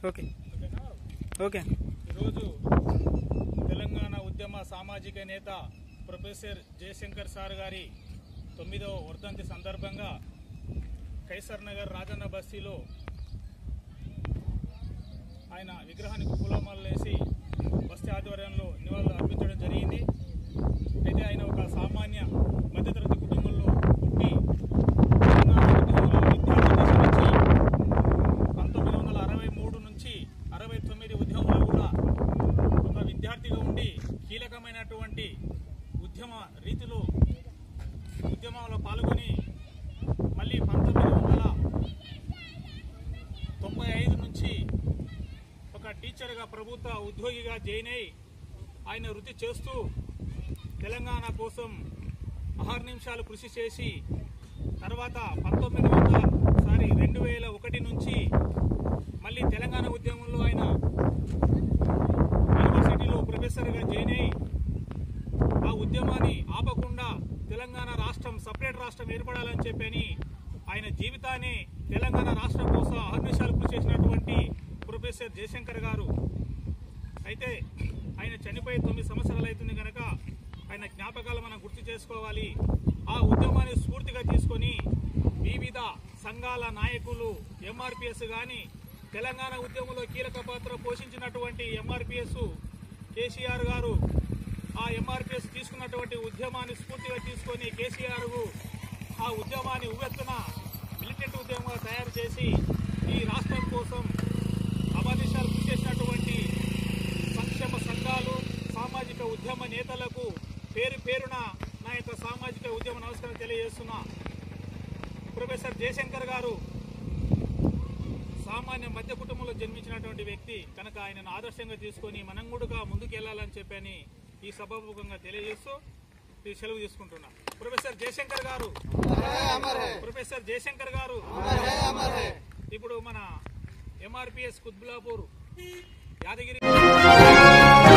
okay okay ఈరోజు తెలంగాణ ఉద్యమ సామాజిక నేత ప్రొఫెసర్ జయశంకర్ సార్ గారి తొమ్మిదవ వర్ధంతి సందర్భంగా కైసర్ నగర్ రాజన్న బస్తీలో ఆయన విగ్రహానికి పూలమాలలు వేసి బస్తీ ఆధ్వర్యంలో నివాళులు అర్పించడం జరిగింది అయితే ఆయన ఒక సామాన్య మధ్యతరగతి కుటుంబంలో పుట్టి తెలంగాణ ఉద్యమంలో విద్యార్థి దశ నుంచి పంతొమ్మిది వందల అరవై మూడు నుంచి అరవై తొమ్మిది ఉద్యమంలో కూడా ఒక విద్యార్థిగా ఉండి కీలకమైనటువంటి ఉద్యమ రీతిలో ఉద్యమంలో పాల్గొని మళ్ళీ పంతొమ్మిది వందల తొంభై ఐదు నుంచి ఒక టీచర్గా ప్రభుత్వ ఉద్యోగిగా జాయిన్ అయి ఆయన వృత్తి చేస్తూ తెలంగాణ కోసం ఆరు నిమిషాలు కృషి చేసి తర్వాత పంతొమ్మిది వందల సారీ రెండు వేల ఒకటి నుంచి మళ్ళీ తెలంగాణ ఉద్యమంలో ఆయన యూనివర్సిటీలో ప్రొఫెసర్గా జాయిన్ అయి ఆ ఉద్యమాన్ని ఆపకుండా తెలంగాణ రాష్ట్రం సపరేట్ రాష్ట్రం ఏర్పడాలని చెప్పని ఆయన జీవితాన్ని తెలంగాణ రాష్ట్రం కోసం అహర్నిశాలు కృషి చేసినటువంటి ప్రొఫెసర్ జయశంకర్ గారు అయితే ఆయన చనిపోయి తొమ్మిది సంవత్సరాలు అవుతుంది కనుక ఆయన జ్ఞాపకాలు మనం గుర్తు చేసుకోవాలి ఆ ఉద్యమాన్ని స్ఫూర్తిగా తీసుకొని వివిధ సంఘాల నాయకులు ఎంఆర్పిఎస్ కానీ తెలంగాణ ఉద్యమంలో కీలక పాత్ర పోషించినటువంటి ఎంఆర్పిఎస్ కేసీఆర్ గారు ఆ ఎంఆర్పిఎస్ తీసుకున్నటువంటి ఉద్యమాన్ని స్ఫూర్తిగా తీసుకొని కేసీఆర్ ఆ ఉద్యమాన్ని ఉవ్వెత్తున మిలిటెంట్ ఉద్యమంగా తయారు చేసి ఈ రాష్ట్రం కోసం అమర్నిశాలు కృషి చేసినటువంటి సంక్షేమ సంఘాలు సామాజిక ఉద్యమ నేతలకు పేరు పేరున నా యొక్క సామాజిక ఉద్యమ నమస్కారం తెలియజేస్తున్నా ప్రొఫెసర్ జయశంకర్ గారు సామాన్య మధ్య కుటుంబంలో జన్మించినటువంటి వ్యక్తి కనుక ఆయనను ఆదర్శంగా తీసుకొని మనం కూడా ముందుకు వెళ్ళాలని చెప్పని ఈ సభాముఖంగా తెలియజేస్తూ ఈ సెలవు తీసుకుంటున్నా ప్రొఫెసర్ జయశంకర్ గారు ప్రొఫెసర్ జయశంకర్ గారు ఇప్పుడు మన ఎంఆర్పిఎస్ కుత్బులాపూర్ యాదగిరి